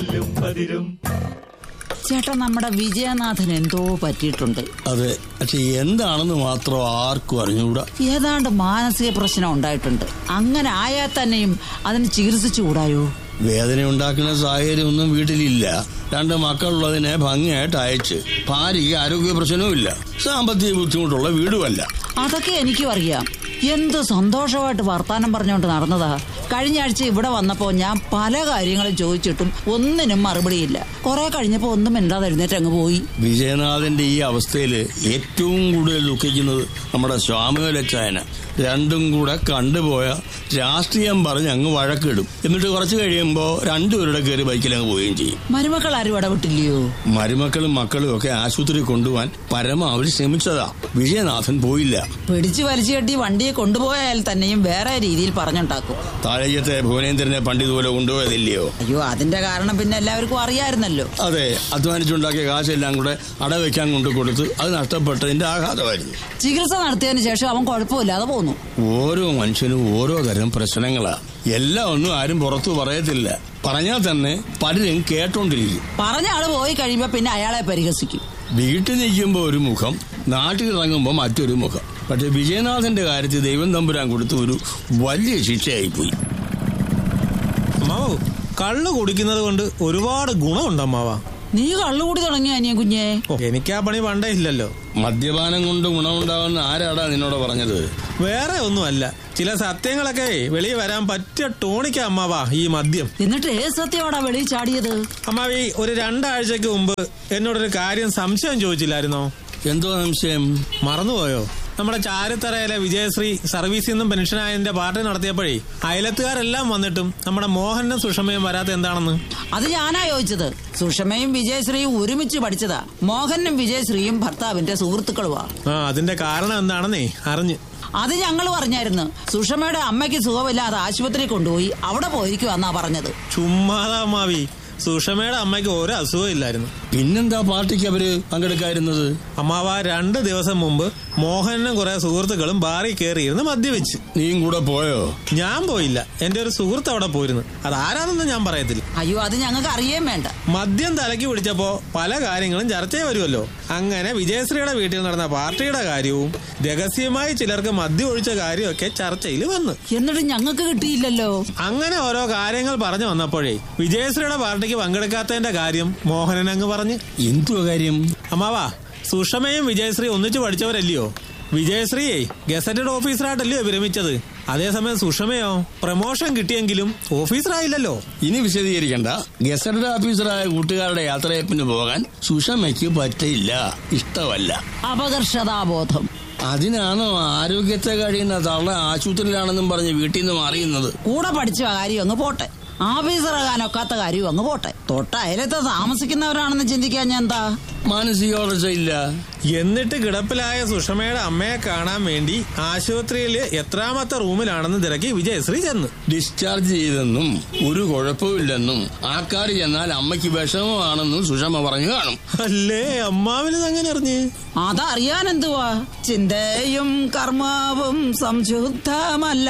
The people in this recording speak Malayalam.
ചേട്ടാ നമ്മുടെ വിജയനാഥൻ എന്തോ പറ്റിയിട്ടുണ്ട് അതെ പക്ഷെ എന്താണെന്ന് മാത്രം ആർക്കും അറിഞ്ഞുകൂടാ ഏതാണ്ട് മാനസിക പ്രശ്നം ഉണ്ടായിട്ടുണ്ട് അങ്ങനെ ആയാൽ തന്നെയും അതിന് ചികിത്സിച്ചുകൂടായോ വേദന ഉണ്ടാക്കുന്ന സാഹചര്യമൊന്നും വീട്ടിലില്ല രണ്ട് മക്കളുള്ളതിനെ ഭംഗിയായിട്ട് അയച്ച് ഭാര്യയ്ക്ക് ആരോഗ്യ പ്രശ്നവുമില്ല സാമ്പത്തിക ബുദ്ധിമുട്ടുള്ള വീടുമല്ല അതൊക്കെ എനിക്കും അറിയാം എന്ത് സന്തോഷമായിട്ട് വർത്താനം പറഞ്ഞുകൊണ്ട് നടന്നതാ കഴിഞ്ഞ ആഴ്ച ഇവിടെ വന്നപ്പോ ഞാൻ പല കാര്യങ്ങളും ചോദിച്ചിട്ടും ഒന്നിനും മറുപടിയില്ല കുറെ കഴിഞ്ഞപ്പോ ഒന്നും മിണ്ടാതെ എഴുന്നേറ്റ് അങ്ങ് പോയി വിജയനാഥന്റെ ഈ അവസ്ഥയിൽ ഏറ്റവും കൂടുതൽ ദുഃഖിക്കുന്നത് നമ്മുടെ സ്വാമിവലച്ചായന രണ്ടും കൂടെ കണ്ടുപോയ രാഷ്ട്രീയം പറഞ്ഞ് അങ്ങ് വഴക്കിടും എന്നിട്ട് കുറച്ച് കഴിയുമ്പോൾ രണ്ടുപേരുടെ കയറി ബൈക്കിൽ അങ്ങ് പോവുകയും ചെയ്യും മരുമക്കൾ ആരും ഇടപെട്ടില്ലയോ മരുമക്കളും മക്കളും ഒക്കെ ആശുപത്രി കൊണ്ടുപോകാൻ പരമാവധി ശ്രമിച്ചതാ വിജയനാഥൻ പോയില്ല പിടിച്ചു വലിച്ചു കെട്ടി വണ്ടിയെ കൊണ്ടുപോയാൽ തന്നെയും വേറെ രീതിയിൽ പറഞ്ഞുണ്ടാക്കും താഴയ്യത്തെ ഭുവനേന്ദ്രനെ പണ്ടിതുപോലെ കൊണ്ടുപോയതില്ലയോ അയ്യോ അതിന്റെ കാരണം പിന്നെ എല്ലാവർക്കും അറിയായിരുന്നല്ലോ അതെ അധ്വാനിച്ചുണ്ടാക്കിയ കാശെല്ലാം കൂടെ അടവെക്കാൻ കൊണ്ട് കൊടുത്ത് അത് നഷ്ടപ്പെട്ടതിന്റെ ആഘാതമായിരുന്നു ചികിത്സ നടത്തിയതിന് ശേഷം അവൻ കുഴപ്പമില്ലാതെ പോന്നു ഓരോ മനുഷ്യനും ഓരോ തരം പ്രശ്നങ്ങളാ എല്ലാം ഒന്നും ആരും പുറത്തു പറയത്തില്ല പറഞ്ഞാൽ തന്നെ പലരും കേട്ടോണ്ടിരിക്കും പറഞ്ഞ ആള് പോയി കഴിയുമ്പോ പിന്നെ അയാളെ പരിഹസിക്കും വീട്ടിൽ നിൽക്കുമ്പോൾ ഒരു മുഖം നാട്ടിൽ ഇറങ്ങുമ്പോൾ മറ്റൊരു മുഖം പക്ഷെ വിജയനാഥന്റെ കാര്യത്തിൽ ദൈവം തമ്പുരാൻ കൊടുത്ത ഒരു വലിയ ശിക്ഷയായിപ്പോയി അമ്മാവോ കള്ള് കുടിക്കുന്നത് കൊണ്ട് ഒരുപാട് ഗുണമുണ്ട് അമ്മാവ നീ കള്ളുകൂടി തുടങ്ങിയ അനിയ കുഞ്ഞേ ഓ, എനിക്ക് ആ പണി പണ്ടേ ഇല്ലല്ലോ മദ്യപാനം കൊണ്ട് ഗുണമുണ്ടാവുന്ന ആരാടാ നിന്നോട് പറഞ്ഞത് വേറെ ഒന്നുമല്ല ചില സത്യങ്ങളൊക്കെ വെളിയിൽ വരാൻ പറ്റിയ ടോണിക്ക അമ്മാവാ ഈ മദ്യം എന്നിട്ട് ഏത് സത്യമാടാ വെളിയിൽ ചാടിയത് അമ്മാവി ഒരു രണ്ടാഴ്ചക്ക് മുമ്പ് എന്നോടൊരു കാര്യം സംശയം ചോദിച്ചില്ലായിരുന്നോ എന്തോ സംശയം മറന്നുപോയോ നമ്മുടെ ചാരുത്തറയിലെ വിജയശ്രീ സർവീസിൽ നിന്നും പെൻഷനായതിന്റെ പാർട്ടി നടത്തിയപ്പോഴേ അയലത്തുകാരെല്ലാം വന്നിട്ടും നമ്മുടെ മോഹനും സുഷമയും വരാത്ത എന്താണെന്ന് അത് ഞാനാ ചോദിച്ചത് സുഷമയും വിജയശ്രീയും ഒരുമിച്ച് പഠിച്ചതാ മോഹനും വിജയശ്രീയും ഭർത്താവിന്റെ സുഹൃത്തുക്കളുവാ ആ അതിന്റെ കാരണം എന്താണെന്നേ അറിഞ്ഞ് അത് ഞങ്ങൾ പറഞ്ഞായിരുന്നു സുഷമയുടെ അമ്മയ്ക്ക് സുഖമില്ലാതെ ആശുപത്രി കൊണ്ടുപോയി അവിടെ പോയിരിക്കുവാന്നാ പറഞ്ഞത് ചുമ്മാതാ അമ്മാവി സുഷമയുടെ അമ്മയ്ക്ക് ഒരു അസുഖം ഇല്ലായിരുന്നു പിന്നെന്താ പാർട്ടിക്ക് അവര് പങ്കെടുക്കാതിരുന്നത് അമ്മാവ രണ്ട് ദിവസം മുമ്പ് മോഹനും കുറെ സുഹൃത്തുക്കളും ബാറിൽ കയറിയിരുന്ന് മദ്യവെച്ച് നീയും കൂടെ പോയോ ഞാൻ പോയില്ല എന്റെ ഒരു സുഹൃത്ത് അവിടെ പോയിരുന്നു അത് ആരാണെന്ന് ഞാൻ പറയത്തില്ല അയ്യോ അത് ഞങ്ങൾക്ക് അറിയേം വേണ്ട മദ്യം തലയ്ക്ക് പിടിച്ചപ്പോ പല കാര്യങ്ങളും ചർച്ചയിൽ വരുമല്ലോ അങ്ങനെ വിജയശ്രീയുടെ വീട്ടിൽ നടന്ന പാർട്ടിയുടെ കാര്യവും രഹസ്യമായി ചിലർക്ക് മദ്യം ഒഴിച്ച കാര്യമൊക്കെ ചർച്ചയിൽ വന്നു എന്നിട്ട് ഞങ്ങൾക്ക് കിട്ടിയില്ലല്ലോ അങ്ങനെ ഓരോ കാര്യങ്ങൾ പറഞ്ഞു വന്നപ്പോഴേ വിജയശ്രീയുടെ പാർട്ടിക്ക് പങ്കെടുക്കാത്തതിന്റെ കാര്യം മോഹനൻ അങ്ങ് പറഞ്ഞു എന്തുവാ കാര്യം അമ്മാവാ സുഷമയും വിജയശ്രീ ഒന്നിച്ചു പഠിച്ചവരല്ലയോ വിജയശ്രീയെ ഗസറ്റഡ് ഓഫീസറായിട്ടല്ലയോ വിരമിച്ചത് അതേസമയം സുഷമയോ പ്രമോഷൻ കിട്ടിയെങ്കിലും ഓഫീസറായില്ലല്ലോ ഇനി വിശദീകരിക്കണ്ട ഗസറ്റഡ് ഓഫീസറായ കൂട്ടുകാരുടെ യാത്രയപ്പിന് പോകാൻ സുഷമയ്ക്ക് പറ്റില്ല ഇഷ്ടമല്ല അപകർഷതാബോധം അതിനാണോ ആരോഗ്യത്തെ കഴിയുന്ന തള്ള ആശുപത്രിയിലാണെന്നും പറഞ്ഞ് വീട്ടിൽ നിന്ന് മാറിയുന്നത് കൂടെ പഠിച്ച കാര്യം അങ്ങ് പോട്ടെ ആഫീസറാകാനൊക്കാത്ത കാര്യം അങ്ങ് പോട്ടെ തൊട്ട അയലത്ത് താമസിക്കുന്നവരാണെന്ന് ചിന്തിക്കാൻ ഞാൻ എന്താ മാനസിക വളർച്ചയില്ല എന്നിട്ട് കിടപ്പിലായ സുഷമയുടെ അമ്മയെ കാണാൻ വേണ്ടി ആശുപത്രിയിൽ എത്രാമത്തെ റൂമിലാണെന്ന് തിരക്കി വിജയശ്രീ ചെന്ന് ഡിസ്ചാർജ് ചെയ്തെന്നും ഒരു കുഴപ്പമില്ലെന്നും ആൾക്കാർ ചെന്നാൽ അമ്മയ്ക്ക് വിഷമമാണെന്നും സുഷമ പറഞ്ഞു കാണും അല്ലേ അമ്മാവിന് അങ്ങനെ അറിഞ്ഞ് അതറിയാൻ എന്തുവാ ചിന്തയും കർമാവും സംശുദ്ധമല്ല